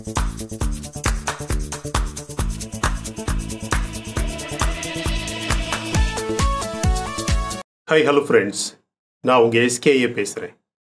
hi hello friends நான் உங்கள் SKA பேசுகிறேன்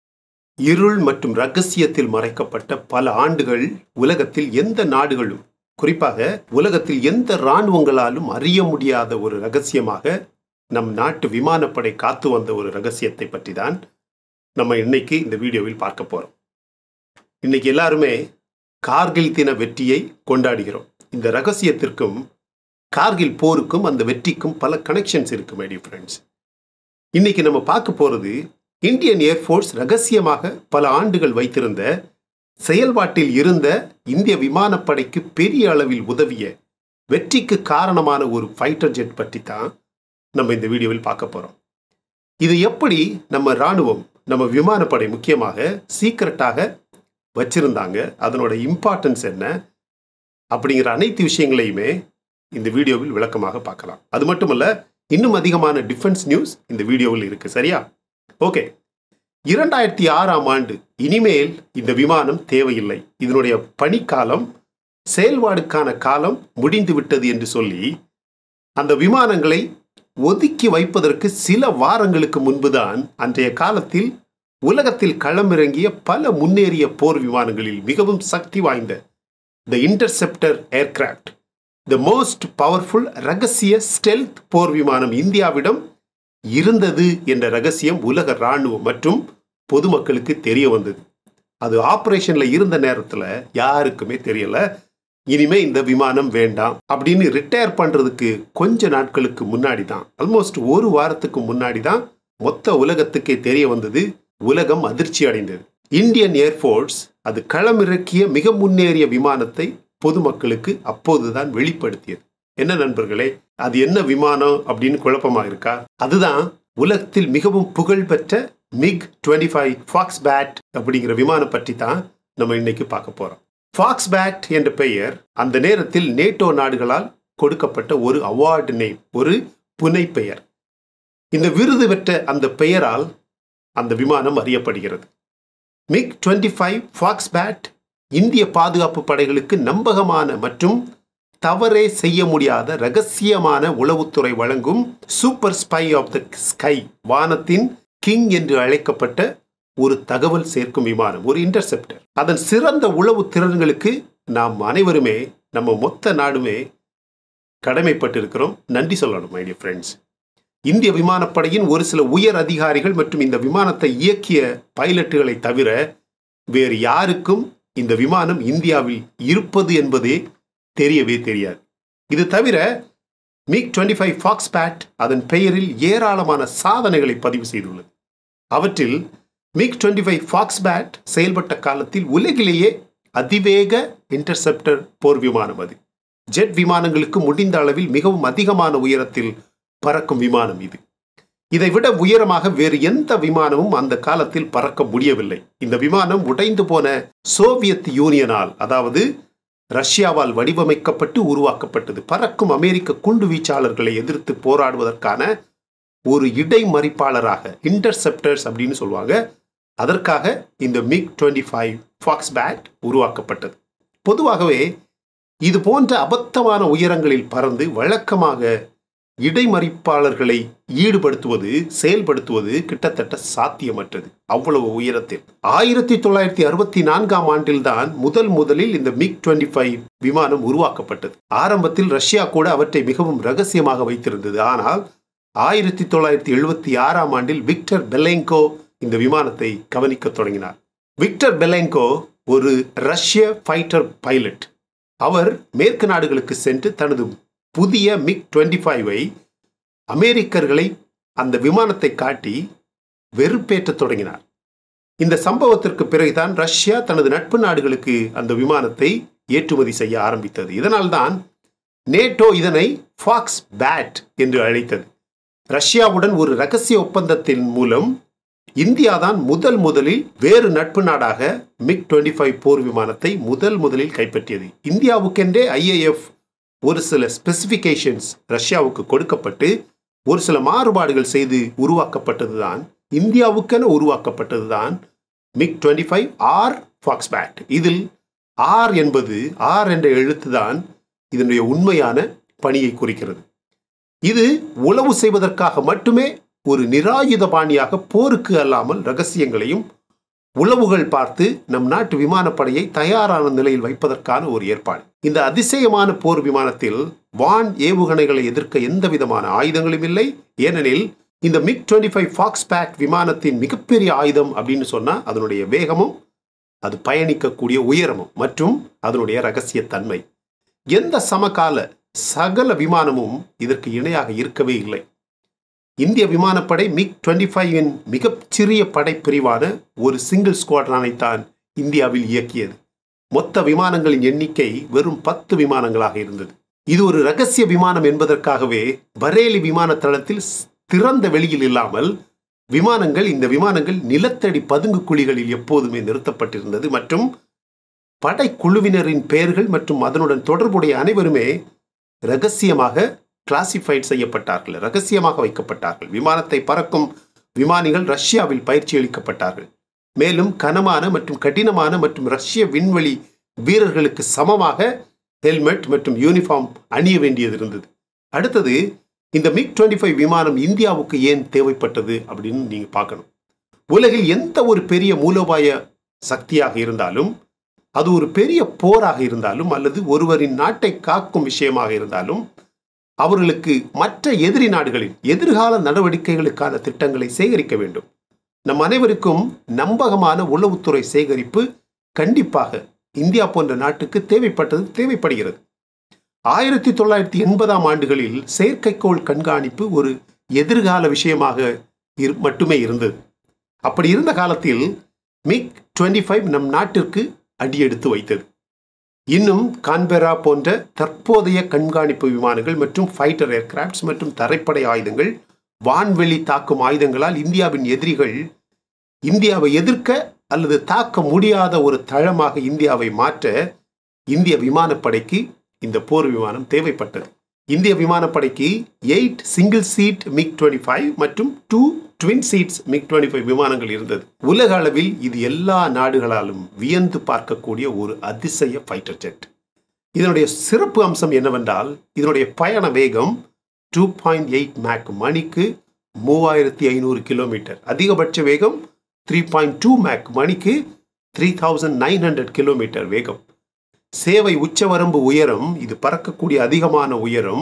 இருள் மற்றும் ரகசியத்தில் மறைக்கப்பட்ட பல ஆண்டுகள் உலகத்தில் எந்த நாடுகளும் குறிப்பாக உலகத்தில் எந்த இராணுவங்களாலும் அறிய முடியாத ஒரு ரகசியமாக நம் நாட்டு விமானப்படை காத்து வந்த ஒரு ரகசியத்தை பற்றி தான் நம்ம இன்னைக்கு இந்த வீடியோவில் பார்க்க போகிறோம் இன்னைக்கு எல்லாருமே கார்கில் தின வெற்றியை கொண்டாடுகிறோம் இந்த ரகசியத்திற்கும் கார்கில் போருக்கும் அந்த வெற்றிக்கும் பல கனெக்ஷன்ஸ் இருக்கு மை டியர் ஃப்ரெண்ட்ஸ் இன்னைக்கு நம்ம பார்க்க போறது இந்தியன் ஏர்ஃபோர்ஸ் ரகசியமாக பல ஆண்டுகள் வைத்திருந்த செயல்பாட்டில் இருந்த இந்திய விமானப்படைக்கு பெரிய அளவில் உதவிய வெற்றிக்கு காரணமான ஒரு ஃபைட்டர் ஜெட் பற்றி தான் நம்ம இந்த வீடியோவில் பார்க்க போறோம் இது எப்படி நம்ம இராணுவம் நம்ம விமானப்படை முக்கியமாக சீக்கிரட்டாக வச்சிருந்தாங்க அதனோட இம்பார்ட்டன்ஸ் என்ன அப்படிங்கிற அனைத்து விஷயங்களையுமே இந்த வீடியோவில் விளக்கமாக பார்க்கலாம் அது மட்டுமல்ல இன்னும் அதிகமான டிஃபென்ஸ் நியூஸ் இந்த வீடியோவில் இருக்கு சரியா ஓகே இரண்டாயிரத்தி ஆறாம் ஆண்டு இனிமேல் இந்த விமானம் தேவையில்லை இதனுடைய பணிக்காலம் செயல்பாடுக்கான காலம் முடிந்து விட்டது என்று சொல்லி அந்த விமானங்களை ஒதுக்கி வைப்பதற்கு சில வாரங்களுக்கு முன்புதான் அன்றைய காலத்தில் உலகத்தில் களமிறங்கிய பல முன்னேறிய போர் விமானங்களில் மிகவும் சக்தி வாய்ந்த the interceptor aircraft the most powerful ரகசிய ஸ்டெல்த் போர் விமானம் இந்தியாவிடம் இருந்தது என்ற ரகசியம் உலக இராணுவம் மற்றும் பொதுமக்களுக்கு தெரிய வந்தது அது ஆப்ரேஷன்ல இருந்த நேரத்துல யாருக்குமே தெரியல இனிமே இந்த விமானம் வேண்டாம் அப்படின்னு ரிட்டையர் பண்றதுக்கு கொஞ்ச நாட்களுக்கு முன்னாடி தான் ஆல்மோஸ்ட் ஒரு வாரத்துக்கு முன்னாடி தான் மொத்த உலகத்துக்கே தெரிய வந்தது உலகம் அதிர்ச்சி அடைந்தது இந்தியன் ஏர்ஃபோர்ஸ் அது களமிறக்கிய மிக முன்னேறிய விமானத்தை பொதுமக்களுக்கு அப்போதுதான் வெளிப்படுத்தியது என்ன நண்பர்களே அது என்ன விமானம் அப்படின்னு குழப்பமா இருக்கா அதுதான் உலகத்தில் மிகவும் புகழ்பெற்ற MiG twenty five Foxbat அப்படிங்கிற விமானம் பற்றி தான் நம்ம இன்னைக்கு பார்க்க போறோம் ஃபாக்ஸ் பேட் என்ற பெயர் அந்த நேரத்தில் நேட்டோ நாடுகளால் கொடுக்கப்பட்ட ஒரு அவார்டு நேம் ஒரு புனை பெயர் இந்த விருது பெற்ற அந்த பெயரால் அந்த விமானம் அறியப்படுகிறது MiG twenty five Foxbat இந்திய பாதுகாப்பு படைகளுக்கு நம்பகமான மற்றும் தவறே செய்ய முடியாத ரகசியமான உளவுத்துறை வழங்கும் super spy of the sky வானத்தின் கிங் என்று அழைக்கப்பட்ட ஒரு தகவல் சேர்க்கும் விமானம் ஒரு இன்டர்செப்டர் அதன் சிறந்த உளவு திறன்களுக்கு நாம் அனைவருமே நம்ம மொத்த நாடுமே கடமைப்பட்டிருக்கிறோம் நன்றி சொல்லணும் மை டியர் ஃப்ரெண்ட்ஸ் இந்திய விமானப்படையின் ஒரு சில உயர் அதிகாரிகள் மற்றும் இந்த விமானத்தை இயக்கிய பைலட்டுகளை தவிர வேறு யாருக்கும் இந்த விமானம் இந்தியாவில் இருப்பது என்பதே தெரியவே தெரியாது இது தவிர MiG twenty five Foxbat அதன் பெயரில் ஏராளமான சாதனைகளை பதிவு செய்துள்ளது அவற்றில் MiG twenty five Foxbat செயல்பட்ட காலத்தில் உலகிலேயே அதிவேக இன்டர்செப்டர் போர் விமானம் அது ஜெட் விமானங்களுக்கு முடிந்த அளவில் மிகவும் அதிகமான உயரத்தில் பறக்கும் விமானம் இது இதை விட உயரமாக வேறு எந்த விமானமும் அந்த காலத்தில் பறக்க முடியவில்லை இந்த விமானம் உடைந்து போன சோவியத் யூனியனால் அதாவது ரஷ்யாவால் வடிவமைக்கப்பட்டு உருவாக்கப்பட்டது பறக்கும் அமெரிக்க குண்டு வீச்சாளர்களை எதிர்த்து போராடுவதற்கான ஒரு இடைமறிப்பாளராக இன்டர்செப்டர்ஸ் அப்படின்னு சொல்லுவாங்க அதற்காக இந்த MiG twenty five Foxbat உருவாக்கப்பட்டது பொதுவாகவே இது போன்ற அபத்தமான உயரங்களில் பறந்து வழக்கமாக இடைமறிப்பாளர்களை ஈடுபடுத்துவது செயல்படுத்துவது கிட்டத்தட்ட சாத்தியமற்றது அவ்வளவு உயரத்தில் ஆயிரத்தி தொள்ளாயிரத்தி அறுபத்தி நான்காம் ஆண்டில்தான் முதல் முதலில் இந்த மிக் டுவெண்ட்டி ஃபைவ் விமானம் உருவாக்கப்பட்டது ஆரம்பத்தில் ரஷ்யா கூட அவற்றை மிகவும் ரகசியமாக வைத்திருந்தது ஆனால் ஆயிரத்தி தொள்ளாயிரத்தி எழுபத்தி ஆறாம் ஆண்டில் விக்டர் பெலெங்கோ இந்த விமானத்தை கவனிக்க தொடங்கினார் விக்டர் பெலெங்கோ ஒரு ரஷ்ய ஃபைட்டர் பைலட் அவர் மேற்கு நாடுகளுக்கு சென்று தனது புதிய மிக் டுவெண்ட்டி ஃபைவை அமெரிக்கர்களை அந்த விமானத்தை காட்டி வெறுப்பேற்ற தொடங்கினார் இந்த சம்பவத்திற்கு பிறகுதான் ரஷ்யா தனது நட்பு நாடுகளுக்கு அந்த விமானத்தை ஏற்றுமதி செய்ய ஆரம்பித்தது இதனால்தான் நேட்டோ இதனை ஃபாக்ஸ் பேட் என்று அழைத்தது ரஷ்யாவுடன் ஒரு ரகசிய ஒப்பந்தத்தின் மூலம் இந்தியா தான் முதல் முதலில் வேறு நட்பு நாடாக மிக் டுவெண்ட்டி ஃபைவ் போர் விமானத்தை முதல் முதலில் கைப்பற்றியது இந்தியாவுக்கென்றே ஐஏஎஃப் ஒரு சில ஸ்பெசிஃபிகேஷன்ஸ் ரஷ்யாவுக்கு கொடுக்கப்பட்டு ஒரு சில மாறுபாடுகள் செய்து உருவாக்கப்பட்டதுதான் இந்தியாவுக்கென உருவாக்கப்பட்டதுதான் MiG twenty five R Foxbat இதில் ஆர் என்பது ஆர் என்ற எழுத்துதான் இதனுடைய உண்மையான பணியை குறிக்கிறது இது உளவு செய்வதற்காக மட்டுமே ஒரு நிராயுத பாணியாக போருக்கு அல்லாமல் ரகசியங்களையும் உளவுகள் பார்த்து நம் நாட்டு விமானப்படையை தயாரான நிலையில் வைப்பதற்கான ஒரு ஏற்பாடு இந்த அதிசயமான போர் விமானத்தில் வான் ஏவுகணைகளை எதிர்க்க எந்த விதமான ஆயுதங்களும் இல்லை ஏனெனில் இந்த MiG twenty five Foxbat விமானத்தின் மிகப்பெரிய ஆயுதம் அப்படின்னு சொன்னால் அதனுடைய வேகமும் அது பயணிக்கக்கூடிய உயரமும் மற்றும் அதனுடைய ரகசிய தன்மை எந்த சமகால சகல விமானமும் இதற்கு இணையாக இருக்கவே இல்லை இந்திய விமானப்படை மிக் டுவெண்ட்டி ஃபைவின் மிகச்சிறிய படைப்பிரிவான ஒரு சிங்கிள் ஸ்குவாட்ரானை தான் இந்தியாவில் இயக்கியது மொத்த விமானங்களின் எண்ணிக்கை வெறும் பத்து விமானங்களாக இருந்தது இது ஒரு ரகசிய விமானம் என்பதற்காகவே பரேலி விமான தளத்தில் திறந்த வெளியில் இல்லாமல் விமானங்கள் இந்த விமானங்கள் நிலத்தடி பதுங்கு குழிகளில் எப்போதுமே நிறுத்தப்பட்டிருந்தது மற்றும் படைக்குழுவினரின் பெயர்கள் மற்றும் அதனுடன் தொடர்புடைய அனைவருமே ரகசியமாக கிளாசிஃபைட் செய்யப்பட்டார்கள் ரகசியமாக வைக்கப்பட்டார்கள் விமானத்தை பறக்கும் விமானிகள் ரஷ்யாவில் பயிற்சி அளிக்கப்பட்டார்கள் மேலும் கனமான மற்றும் கடினமான மற்றும் ரஷ்ய விண்வெளி வீரர்களுக்கு சமமாக ஹெல்மெட் மற்றும் யூனிஃபார்ம் அணிய வேண்டியது இருந்தது அடுத்தது இந்த மிக் டுவெண்ட்டி ஃபைவ் விமானம் இந்தியாவுக்கு ஏன் தேவைப்பட்டது அப்படின்னு நீங்கள் பார்க்கணும் உலகில் எந்த ஒரு பெரிய மூலோபாய சக்தியாக இருந்தாலும் அது ஒரு பெரிய போராக இருந்தாலும் அல்லது ஒருவரின் நாட்டை காக்கும் விஷயமாக இருந்தாலும் அவர்களுக்கு மற்ற எதிரி நாடுகளின் எதிர்கால நடவடிக்கைகளுக்கான திட்டங்களை சேகரிக்க வேண்டும் நம் அனைவருக்கும் நம்பகமான உளவுத்துறை சேகரிப்பு கண்டிப்பாக இந்தியா போன்ற நாட்டுக்கு தேவைப்பட்டது தேவைப்படுகிறது ஆயிரத்தி தொள்ளாயிரத்தி எண்பதாம் ஆண்டுகளில் செயற்கைக்கோள் கண்காணிப்பு ஒரு எதிர்கால விஷயமாக இரு- மட்டுமே இருந்தது அப்படி இருந்த காலத்தில் மிக் டுவெண்ட்டி ஃபைவ் நம் நாட்டிற்கு அடியெடுத்து வைத்தது இன்னும் கான்பெரா போன்ற தற்போதைய கண்காணிப்பு விமானங்கள் மற்றும் ஃபைட்டர் ஏர்கிராப்ட்ஸ் மற்றும் தரைப்படை ஆயுதங்கள் வான்வெளி தாக்கும் ஆயுதங்களால் இந்தியாவின் எதிரிகள் இந்தியாவை எதிர்க்க அல்லது தாக்க முடியாத ஒரு தளமாக இந்தியாவை மாற்ற இந்திய விமானப்படைக்கு இந்த போர் விமானம் தேவைப்பட்டது இந்திய விமானப்படைக்கு eight single seat MiG twenty five மற்றும் two twin seats MiG twenty five விமானங்கள் இருந்தது உலக அளவில் இது எல்லா நாடுகளாலும் வியந்து பார்க்கக்கூடிய ஒரு அதிசய ஃபைட்டர் ஜெட் இதனுடைய சிறப்பு அம்சம் என்னவென்றால் இதனுடைய பயண வேகம் டூ பாயிண்ட் எயிட் மேக் மணிக்கு மூவாயிரத்தி ஐநூறு கிலோமீட்டர் அதிகபட்ச வேகம் த்ரீ பாயிண்ட் டூ மேக் மணிக்கு three thousand nine hundred kilometre வேகம் சேவை உச்சவரம்பு உயரம் இது பறக்கக்கூடிய அதிகமான உயரம்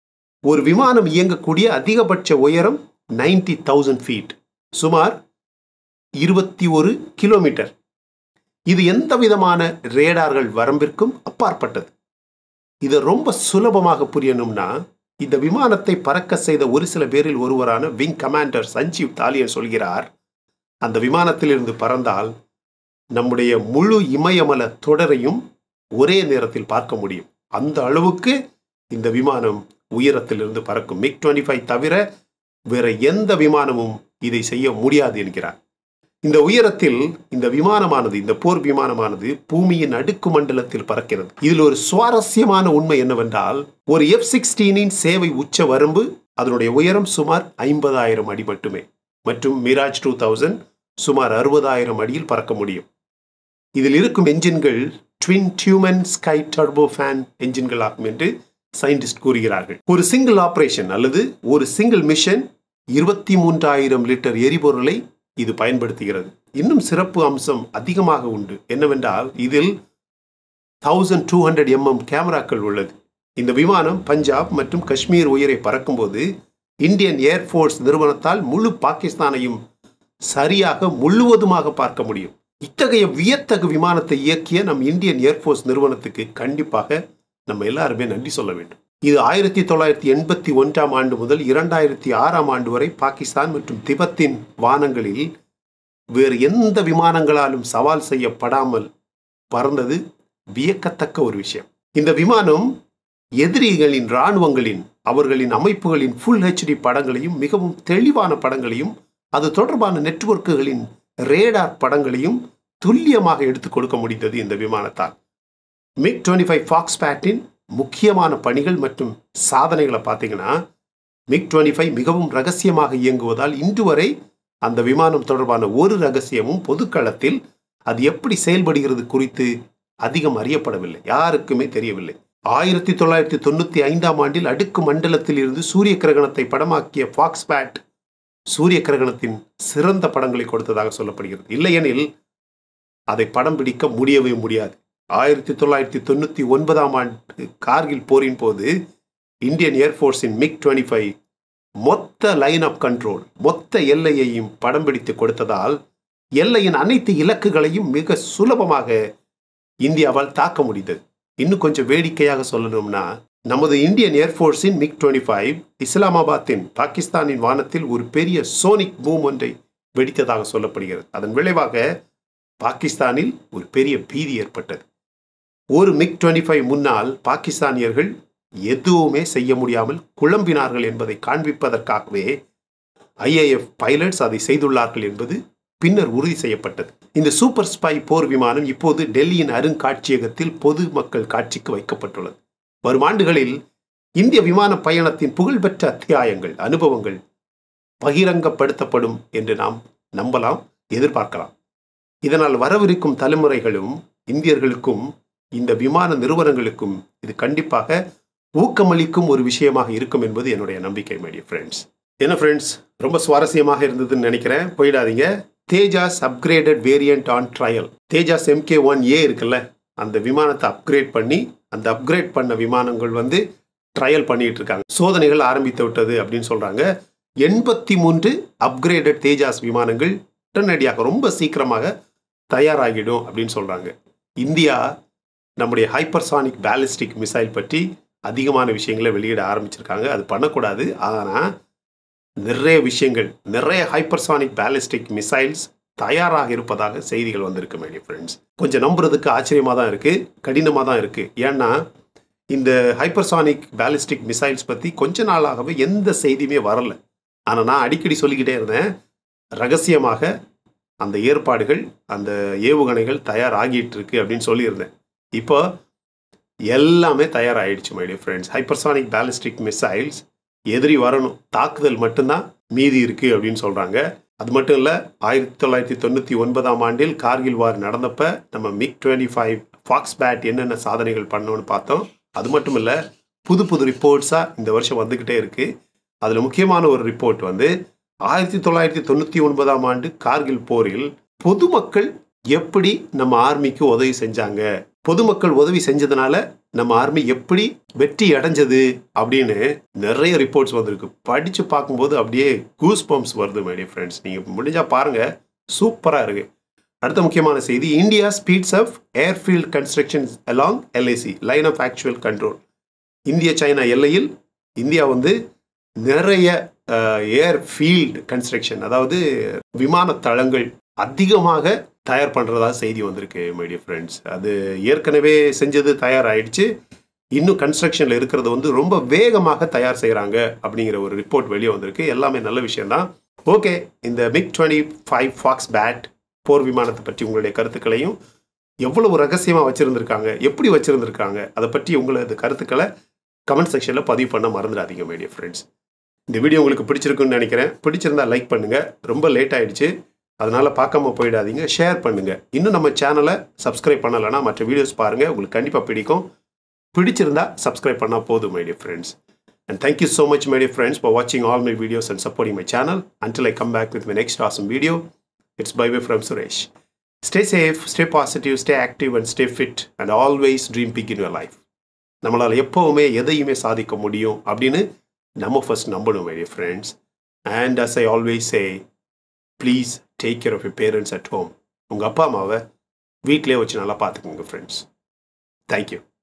ஒரு விமானம் இயங்கக்கூடிய அதிகபட்ச உயரம் நைன்டி தௌசண்ட் ஃபீட் சுமார் இருபத்தி ஒரு கிலோமீட்டர் இது எந்த விதமான ரேடார்கள் வரம்பிற்கும் அப்பாற்பட்டது இதை ரொம்ப சுலபமாக புரியணும்னா இந்த விமானத்தை பறக்க செய்த ஒரு சில பேரில் ஒருவரான விங் கமாண்டர் சஞ்சீவ் தாலியன் சொல்கிறார் அந்த விமானத்திலிருந்து பறந்தால் நம்முடைய முழு இமயமல தொடரையும் ஒரே நேரத்தில் பார்க்க முடியும் அந்த அளவுக்கு இந்த விமானம் உயரத்திலிருந்து பறக்கும் மிக் டுவெண்ட்டி ஃபைவ் தவிர வேற எந்த விமானமும் இதை செய்ய முடியாது என்கிறார் இந்த உயரத்தில் இந்த விமானமானது இந்த போர் விமானமானது பூமியின் அடுக்கு மண்டலத்தில் பறக்கிறது இதில் ஒரு சுவாரஸ்யமான உண்மை என்னவென்றால் ஒரு எஃப் சிக்ஸ்டீனின் சேவை உச்ச வரம்பு அதனுடைய உயரம் சுமார் ஐம்பதாயிரம் அடி மட்டுமே மற்றும் மிராஜ் டூ தௌசண்ட் சுமார் அறுபதாயிரம் அடியில் பறக்க முடியும் இதில் இருக்கும் என்ஜின்கள் twin Tumansky turbofan என்ஜின்கள் ஆகும் என்று சயின்டிஸ்ட் கூறுகிறார்கள் ஒரு சிங்கிள் ஆபரேஷன் அல்லது ஒரு சிங்கிள் மிஷன் இருபத்தி மூன்றாயிரம் லிட்டர் எரிபொருளை இது பயன்படுத்துகிறது இன்னும் சிறப்பு அம்சம் அதிகமாக உண்டு என்னவென்றால் இதில் தௌசண்ட் டூ ஹண்ட்ரட் எம்எம் கேமராக்கள் உள்ளது இந்த விமானம் பஞ்சாப் மற்றும் காஷ்மீர் உயரை பறக்கும்போது இந்தியன் ஏர்ஃபோர்ஸ் நிறுவனத்தால் முழு பாகிஸ்தானையும் சரியாக முழுவதுமாக பார்க்க முடியும் இத்தகைய வியத்தகு விமானத்தை இயக்கிய நம் இந்தியன் ஏர்ஃபோர்ஸ் நிறுவனத்துக்கு கண்டிப்பாக நம்ம எல்லாருமே நன்றி சொல்ல வேண்டும் இது ஆயிரத்தி தொள்ளாயிரத்தி எண்பத்தி ஒன்றாம் ஆண்டு முதல் இரண்டாயிரத்தி ஆறாம் ஆண்டு வரை பாகிஸ்தான் மற்றும் திபெத்தின் வானங்களில் வேறு எந்த விமானங்களாலும் சவால் செய்யப்படாமல் பறந்தது வியக்கத்தக்க ஒரு விஷயம் இந்த விமானம் எதிரிகளின் இராணுவங்களின் அவர்களின் அமைப்புகளின் ஃபுல் ஹெச்டி படங்களையும் மிகவும் தெளிவான படங்களையும் அது தொடர்பான நெட்வொர்க்குகளின் ரேடார் படங்களையும் துல்லியமாக எடுத்துக் கொடுக்க முடிந்தது இந்த விமானத்தால் மிக் டுவெண்ட்டி ஃபைவ் ஃபாக்ஸ் பேட்டின் முக்கியமான பணிகள் மற்றும் சாதனைகளை பார்த்தீங்கன்னா மிக் டுவெண்ட்டி ஃபைவ் மிகவும் ரகசியமாக இயங்குவதால் இன்று வரை அந்த விமானம் தொடர்பான ஒரு ரகசியமும் பொதுக்களத்தில் அது எப்படி செயல்படுகிறது குறித்து அதிகம் அறியப்படவில்லை யாருக்குமே தெரியவில்லை ஆயிரத்தி தொள்ளாயிரத்தி தொண்ணூத்தி ஐந்தாம் ஆண்டில் அடுக்கு மண்டலத்தில் இருந்து சூரிய கிரகணத்தை படமாக்கிய ஃபாக்ஸ்பேட் சூரிய கிரகணத்தின் சிறந்த படங்களை கொடுத்ததாக சொல்லப்படுகிறது இல்லையெனில் அதை படம் பிடிக்க முடியவே முடியாது ஆயிரத்தி தொள்ளாயிரத்தி தொண்ணூற்றி ஒன்பதாம் ஆண்டு கார்கில் போரின் போது இந்தியன் ஏர்ஃபோர்ஸின் மிக் டுவெண்ட்டி ஃபைவ் மொத்த லைன் ஆஃப் கண்ட்ரோல் மொத்த எல்லையையும் படம் பிடித்து கொடுத்ததால் எல்லையின் அனைத்து இலக்குகளையும் மிக சுலபமாக இந்தியாவால் தாக்க முடிந்தது இன்னும் கொஞ்சம் வேடிக்கையாக சொல்லணும்னா நமது இந்தியன் ஏர்ஃபோர்ஸின் மிக் டுவெண்ட்டி ஃபைவ் இஸ்லாமாபாத்தின் பாகிஸ்தானின் வானத்தில் ஒரு பெரிய சோனிக் பூம் ஒன்றை வெடித்ததாக சொல்லப்படுகிறது அதன் விளைவாக பாகிஸ்தானில் ஒரு பெரிய பீதி ஏற்பட்டது ஒரு மிக் டுவெண்ட்டி ஃபைவ் முன்னால் பாகிஸ்தானியர்கள் எதுவுமே செய்ய முடியாமல் குழம்பினார்கள் என்பதை காண்பிப்பதற்காகவே ஐஏஎஃப் பைலட்ஸ் அதை செய்துள்ளார்கள் என்பது பின்னர் உறுதி செய்யப்பட்டது இந்த சூப்பர் ஸ்பை போர் விமானம் இப்போது டெல்லியின் அருங்காட்சியகத்தில் பொது மக்கள் காட்சிக்கு வைக்கப்பட்டுள்ளது வரும் ஆண்டுகளில் இந்திய விமான பயணத்தின் புகழ்பெற்ற அத்தியாயங்கள் அனுபவங்கள் பகிரங்கப்படுத்தப்படும் என்று நாம் நம்பலாம் எதிர்பார்க்கலாம் இதனால் வரவிருக்கும் தலைமுறைகளும் இந்தியர்களுக்கும் இந்த விமான நிறுவனங்களுக்கும் இது கண்டிப்பாக ஊக்கமளிக்கும் ஒரு விஷயமாக இருக்கும் என்பது என்னுடைய நம்பிக்கை மைடிய ஃப்ரெண்ட்ஸ் என்ன ஃப்ரெண்ட்ஸ் ரொம்ப சுவாரஸ்யமாக இருந்ததுன்னு நினைக்கிறேன் போயிடாதீங்க Tejas upgraded variant on trial Tejas M K one A இருக்குல்ல அந்த விமானத்தை அப்கிரேட் பண்ணி அந்த அப்கிரேட் பண்ண விமானங்கள் வந்து ட்ரையல் பண்ணிட்டு இருக்காங்க சோதனைகள் ஆரம்பித்து விட்டது அப்படின்னு சொல்றாங்க எண்பத்தி மூன்று அப்கிரேடட் தேஜாஸ் விமானங்கள் உடனடியாக ரொம்ப சீக்கிரமாக தயாராகிடும் அப்படின்னு சொல்றாங்க இந்தியா நம்முடைய ஹைப்பர்சானிக் பேலிஸ்டிக் மிசைல் பற்றி அதிகமான விஷயங்களை வெளியிட ஆரம்பிச்சிருக்காங்க அது பண்ணக்கூடாது ஆனால் நிறைய விஷயங்கள் நிறைய ஹைப்பர்சானிக் பேலிஸ்டிக் மிசைல்ஸ் தயாராக இருப்பதாக செய்திகள் வந்திருக்கு மைடிய ஃப்ரெண்ட்ஸ் கொஞ்சம் நம்புறதுக்கு ஆச்சரியமாக தான் இருக்குது கடினமாக தான் இருக்குது ஏன்னா இந்த ஹைப்பர்சானிக் பேலிஸ்டிக் மிசைல்ஸ் பற்றி கொஞ்ச நாளாகவே எந்த செய்தியுமே வரல ஆனால் நான் அடிக்கடி சொல்லிக்கிட்டே இருந்தேன் ரகசியமாக அந்த ஏற்பாடுகள் அந்த ஏவுகணைகள் தயாராகிட்டு இருக்கு அப்படின்னு சொல்லியிருந்தேன் இப்போ எல்லாமே தயாராகிடுச்சு my dear friends hypersonic ballistic missiles எதிரி வரணும் தாக்குதல் மட்டும்தான் மீதி இருக்கு அப்படின்னு சொல்றாங்க அது மட்டும் இல்லை ஆயிரத்தி தொள்ளாயிரத்தி தொண்ணூற்றி ஒன்பதாம் ஆண்டில் கார்கில் வார் நடந்தப்ப நம்ம MiG twenty five Foxbat என்னென்ன சாதனைகள் பண்ணோன்னு பார்த்தோம் அது மட்டும் இல்லை புது புது ரிப்போர்ட்ஸாக இந்த வருஷம் வந்துக்கிட்டே இருக்கு அதில் முக்கியமான ஒரு ரிப்போர்ட் வந்து ஆயிரத்தி தொள்ளாயிரத்தி தொண்ணூற்றி ஒன்பதாம் ஆண்டு கார்கில் போரில் பொதுமக்கள் எப்படி நம்ம ஆர்மிக்கு உதவி செஞ்சாங்க பொதுமக்கள் உதவி செஞ்சதுனால நம்ம ஆர்மி எப்படி வெற்றி அடைஞ்சது அப்படின்னு நிறைய ரிப்போர்ட்ஸ் வந்திருக்கு படிச்சு பார்க்கும்போது அப்படியே கூஸ் பம்ப்ஸ் வருது மைடிய ஃப்ரெண்ட்ஸ் நீங்க முடிஞ்சா பாருங்க சூப்பரா இருக்கு அடுத்த முக்கியமான செய்தி India speeds of airfield construction along LIC line of actual control இந்திய சைனா எல்லையில் இந்தியா வந்து நிறைய ஏர் ஃபீல்டு கன்ஸ்ட்ரக்ஷன் அதாவது விமான தளங்கள் அதிகமாக தயார் பண்ணுறதா செய்தி வந்திருக்கு மைடிய ஃப்ரெண்ட்ஸ் அது ஏற்கனவே செஞ்சது தயாராகிடுச்சு இன்னும் கன்ஸ்ட்ரக்ஷனில் இருக்கிறது வந்து ரொம்ப வேகமாக தயார் செய்கிறாங்க அப்படிங்கிற ஒரு ரிப்போர்ட் வெளியே வந்திருக்கு எல்லாமே நல்ல விஷயம்தான் ஓகே இந்த MiG twenty five Foxbat போர் விமானத்தை பற்றி உங்களுடைய கருத்துக்களையும் எவ்வளவு ரகசியமாக வச்சுருந்துருக்காங்க எப்படி வச்சுருந்துருக்காங்க அதை பற்றி உங்களது கருத்துக்களை கமெண்ட் செக்ஷனில் பதிவு பண்ண மறந்துடாதீங்க மைடிய ஃப்ரெண்ட்ஸ் இந்த வீடியோ உங்களுக்கு பிடிச்சிருக்குன்னு நினைக்கிறேன் பிடிச்சிருந்தா லைக் பண்ணுங்கள் ரொம்ப லேட் ஆயிடுச்சு அதனால் பார்க்காம போயிடாதீங்க ஷேர் பண்ணுங்கள் இன்னும் நம்ம சேனலை சப்ஸ்கிரைப் பண்ணலைன்னா மற்ற வீடியோஸ் பாருங்கள் உங்களுக்கு கண்டிப்பாக பிடிக்கும் பிடிச்சிருந்தா சப்ஸ்கிரைப் பண்ணால் போதும் my dear friends and thank you so much my dear friends for வாட்சிங் all my videos and supporting my channel until I come back with my next awesome video it's bye way from Suresh stay safe stay positive stay active and stay fit and always dream big in your life நம்மளால் எப்போவுமே எதையுமே சாதிக்க முடியும் அப்படின்னு நம்ம first நம்பணும் my dear friends and as I always say please take care of your parents at home உங்கள் அப்பா அம்மாவை வீட்டிலே வச்சு நல்லா பார்த்துக்குங்க ஃப்ரெண்ட்ஸ் தேங்க்யூ